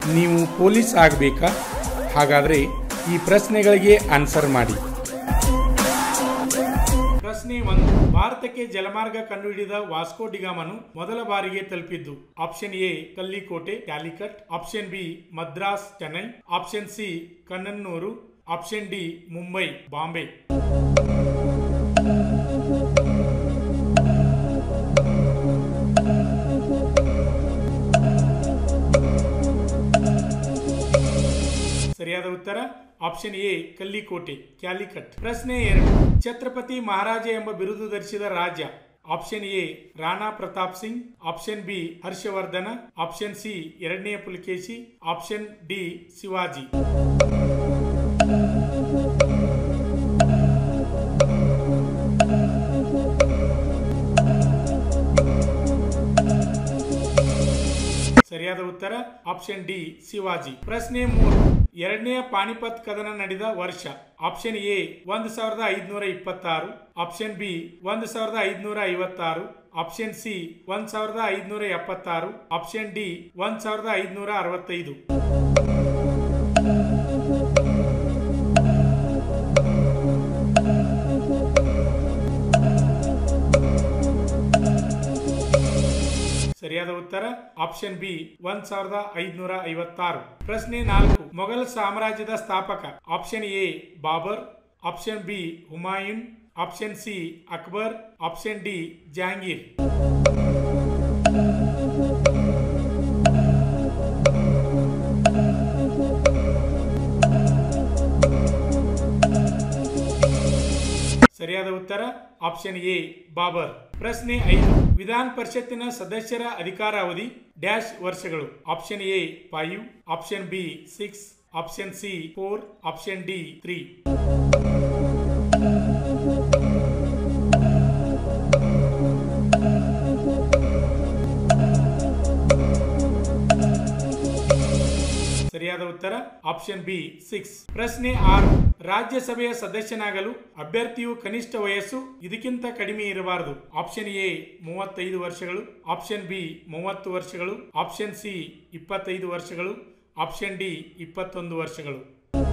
ನೀವು ಪೊಲೀಸ್ ಆಗಬೇಕಾ ಹಾಗಾದರೆ ಈ ಪ್ರಶ್ನೆಗಳಿಗೆ ಆನ್ಸರ್ ಮಾಡಿ ಪ್ರಶ್ನೆ ಒಂದು ಭಾರತಕ್ಕೆ ಜಲಮಾರ್ಗ ಕಂಡುಹಿಡಿದ ವಾಸ್ಕೋ ಡಿಗಾಮನು ಮೊದಲ ಬಾರಿಗೆ ತಲುಪಿದ್ದು option A Kallikote Calicut option B Madras Chennai option C Kannanur option D Mumbai Bombay ಸರಿಯಾದ ಉತ್ತರ ಆಪ್ಷನ್ ಎ ಕಲ್ಲಿಕೋಟೆ ಕ್ಯಾಲಿಕಟ್ ಪ್ರಶ್ನೆ ಎರಡು ಛತ್ರಪತಿ ಮಹಾರಾಜ ಎಂಬ ಬಿರುದು ಧರಿಸಿದ ರಾಜ್ಯ option A Rana Pratap Singh option B Harshavardhana option C ಎರಡನೇ ಪುಲಕೇಶಿ ಆಪ್ಷನ್ ಡಿ ಶಿವಾಜಿ ಸರಿಯಾದ ಉತ್ತರ ಆಪ್ಷನ್ ಡಿ ಶಿವಾಜಿ ಪ್ರಶ್ನೆ ಮೂರು ಎರಡನೆಯ ಪಾಣಿಪತ್ ಕದನ ನಡೆದ ವರ್ಷ ಆಪ್ಷನ್ ಎ ಒಂದ್ ಸಾವಿರದ ಐದ್ನೂರ ಇಪ್ಪತ್ತಾರು ಆಪ್ಷನ್ ಬಿ ಒಂದ್ ಸಾವಿರದ ಐದ್ನೂರ ಐವತ್ತಾರು ಆಪ್ಷನ್ ಸಿ ಒಂದ್ ಸಾವಿರದ ಐದ್ನೂರ ಎಪ್ಪತ್ತಾರು ಆಪ್ಷನ್ ಡಿ ಒಂದ್ ಸಾವಿರದ ಐದ್ನೂರ ಅರವತ್ತೈದು ಸರಿಯಾದ ಉತ್ತರ ಆಪ್ಷನ್ ಬಿ ಒಂದ್ ಸಾವಿರದ ಐದ್ನೂರ ಐವತ್ತಾರು ಪ್ರಶ್ನೆ ನಾಲ್ಕು ಮೊಘಲ್ ಸಾಮ್ರಾಜ್ಯದ ಸ್ಥಾಪಕ option A Babur option B Humayun option C Akbar option D Jahangir ಸರಿಯಾದ ಉತ್ತರ ಆಪ್ಷನ್ ಎ ಬಾಬರ್ ಪ್ರಶ್ನೆ ಐದು ವಿಧಾನ ಪರಿಷತ್ತಿನ ಸದಸ್ಯರ ಅಧಿಕಾರಾವಧಿ ಡ್ಯಾಶ್ ವರ್ಷಗಳು option A five option B six option C four option D three ಸರಿಯಾದ ಉತ್ತರ ಆಪ್ಷನ್ ಬಿ ಸಿಕ್ಸ್ ಪ್ರಶ್ನೆ ಆರು ರಾಜ್ಯಸಭೆಯ ಸದಸ್ಯನಾಗಲು ಅಭ್ಯರ್ಥಿಯು ಕನಿಷ್ಠ ವಯಸ್ಸು ಇದಕ್ಕಿಂತ ಕಡಿಮೆ ಇರಬಾರದು ಆಪ್ಷನ್ ಎ ಮೂವತ್ತೈದು ವರ್ಷಗಳು ಆಪ್ಷನ್ ಬಿ ಮೂವತ್ತು ವರ್ಷಗಳು ಆಪ್ಷನ್ ಸಿ ಇಪ್ಪತ್ತೈದು ವರ್ಷಗಳು ಆಪ್ಷನ್ ಡಿ ಇಪ್ಪತ್ತೊಂದು ವರ್ಷಗಳು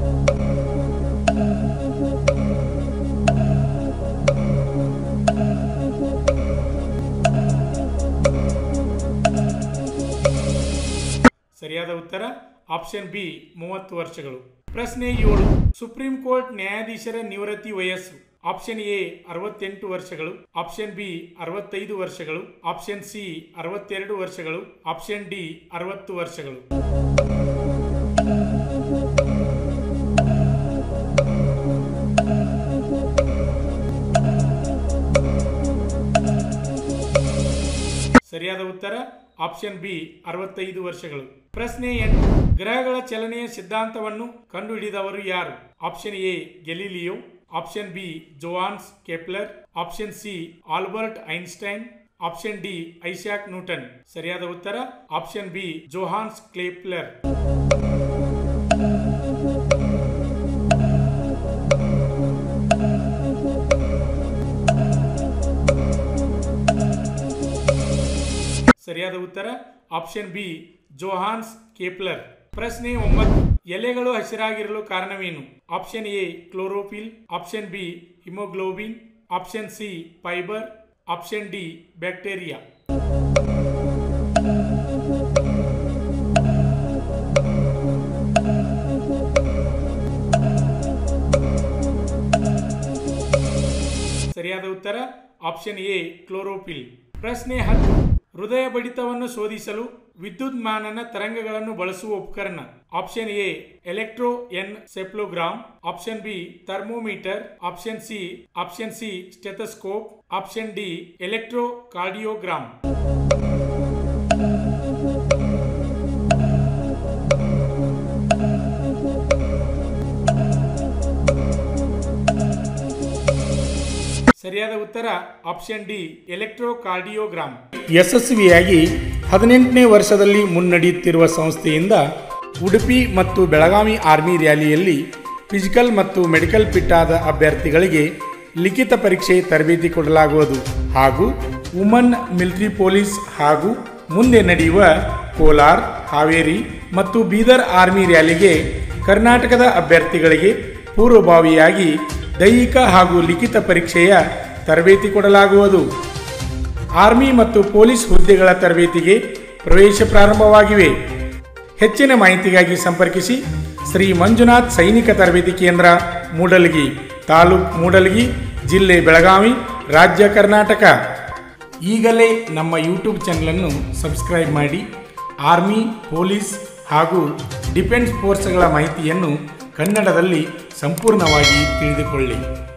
ಸರಿಯಾದ ಉತ್ತರ ಆಪ್ಷನ್ ಬಿ ಮೂವತ್ತು ವರ್ಷಗಳು ಪ್ರಶ್ನೆ ಏಳು ಸುಪ್ರೀಂ ಕೋರ್ಟ್ ನ್ಯಾಯಾಧೀಶರ ನಿವೃತ್ತಿ ವಯಸ್ಸು ಆಪ್ಷನ್ ಎ ಅರವತ್ತೆಂಟು ವರ್ಷಗಳು ಆಪ್ಷನ್ ಬಿ ಅರವತ್ತೈದು ವರ್ಷಗಳು ಆಪ್ಷನ್ ಸಿ ಅರವತ್ತೆರಡು ವರ್ಷಗಳು ಆಪ್ಷನ್ ಡಿ ಅರವತ್ತು ವರ್ಷಗಳು ಸರಿಯಾದ ಉತ್ತರ ಆಪ್ಷನ್ ಬಿ ಅರವತ್ತೈದು ವರ್ಷಗಳು ಪ್ರಶ್ನೆ ಎಂಟು ಗ್ರಹಗಳ ಚಲನೆಯ ಸಿದ್ಧಾಂತವನ್ನು ಕಂಡುಹಿಡಿದವರು ಯಾರು option A Galileo option B Johannes Kepler option C Albert Einstein option D Isaac Newton ಸರಿಯಾದ ಉತ್ತರ ಆಪ್ಷನ್ ಬಿ ಜೋಹಾನ್ಸ್ ಕ್ಲೇಪ್ಲರ್ ಸರಿಯಾದ ಉತ್ತರ ಆಪ್ಷನ್ ಬಿ ಜೋಹಾನ್ಸ್ ಕೇಪ್ಲರ್ ಪ್ರಶ್ನೆ ಒಂಬತ್ತು ಎಲೆಗಳು ಹಸಿರಾಗಿರಲು ಕಾರಣವೇನು option A chlorophyll option B haemoglobin option C fibre option D bacteria ಸರಿಯಾದ ಉತ್ತರ ಆಪ್ಷನ್ ಎ ಕ್ಲೋರೋಫಿಲ್ ಪ್ರಶ್ನೆ ಹತ್ತು ಹೃದಯ ಬಡಿತವನ್ನು ಶೋಧಿಸಲು ವಿದ್ಯುನ್ಮಾನನ ತರಂಗಗಳನ್ನು ಬಳಸುವ ಉಪಕರಣ option A electroencephalogram option B thermometer option C option C stethoscope option D electrocardiogram ಸರಿಯಾದ ಉತ್ತರ ಆಪ್ಷನ್ ಡಿ ಎಲೆಕ್ಟ್ರೋಕಾರ್ಡಿಯೋಗ್ರಾಮ್ ಯಶಸ್ವಿಯಾಗಿ ಹದಿನೆಂಟನೇ ವರ್ಷದಲ್ಲಿ ಮುನ್ನಡೆಯುತ್ತಿರುವ ಸಂಸ್ಥೆಯಿಂದ ಉಡುಪಿ ಮತ್ತು ಬೆಳಗಾವಿ ಆರ್ಮಿ ರ್ಯಾಲಿಯಲ್ಲಿ ಫಿಸಿಕಲ್ ಮತ್ತು ಮೆಡಿಕಲ್ ಫಿಟ್ ಆದ ಅಭ್ಯರ್ಥಿಗಳಿಗೆ ಲಿಖಿತ ಪರೀಕ್ಷೆ ತರಬೇತಿ ಕೊಡಲಾಗುವುದು ಹಾಗೂ ವುಮನ್ ಮಿಲಿಟರಿ ಪೊಲೀಸ್ ಹಾಗೂ ಮುಂದೆ ನಡೆಯುವ ಕೋಲಾರ್ ಹಾವೇರಿ ಮತ್ತು ಬೀದರ್ ಆರ್ಮಿ ರ್ಯಾಲಿಗೆ ಕರ್ನಾಟಕದ ಅಭ್ಯರ್ಥಿಗಳಿಗೆ ಪೂರ್ವಭಾವಿಯಾಗಿ ದೈಹಿಕ ಹಾಗೂ ಲಿಖಿತ ಪರೀಕ್ಷೆಯ ತರಬೇತಿ ಕೊಡಲಾಗುವುದು ಆರ್ಮಿ ಮತ್ತು ಪೊಲೀಸ್ ಹುದ್ದೆಗಳ ತರಬೇತಿಗೆ ಪ್ರವೇಶ ಪ್ರಾರಂಭವಾಗಿವೆ ಹೆಚ್ಚಿನ ಮಾಹಿತಿಗಾಗಿ ಸಂಪರ್ಕಿಸಿ ಶ್ರೀ ಮಂಜುನಾಥ್ ಸೈನಿಕ ತರಬೇತಿ ಕೇಂದ್ರ ಮೂಡಲಗಿ ತಾಲೂಕ್ ಮೂಡಲಗಿ ಜಿಲ್ಲೆ ಬೆಳಗಾವಿ ರಾಜ್ಯ ಕರ್ನಾಟಕ ಈಗಲೇ ನಮ್ಮ ಯೂಟ್ಯೂಬ್ ಚಾನಲನ್ನು ಸಬ್ಸ್ಕ್ರೈಬ್ ಮಾಡಿ ಆರ್ಮಿ ಪೊಲೀಸ್ ಹಾಗೂ ಡಿಫೆನ್ಸ್ ಫೋರ್ಸ್ಗಳ ಮಾಹಿತಿಯನ್ನು ಕನ್ನಡದಲ್ಲಿ ಸಂಪೂರ್ಣವಾಗಿ ತಿಳಿದುಕೊಳ್ಳಿ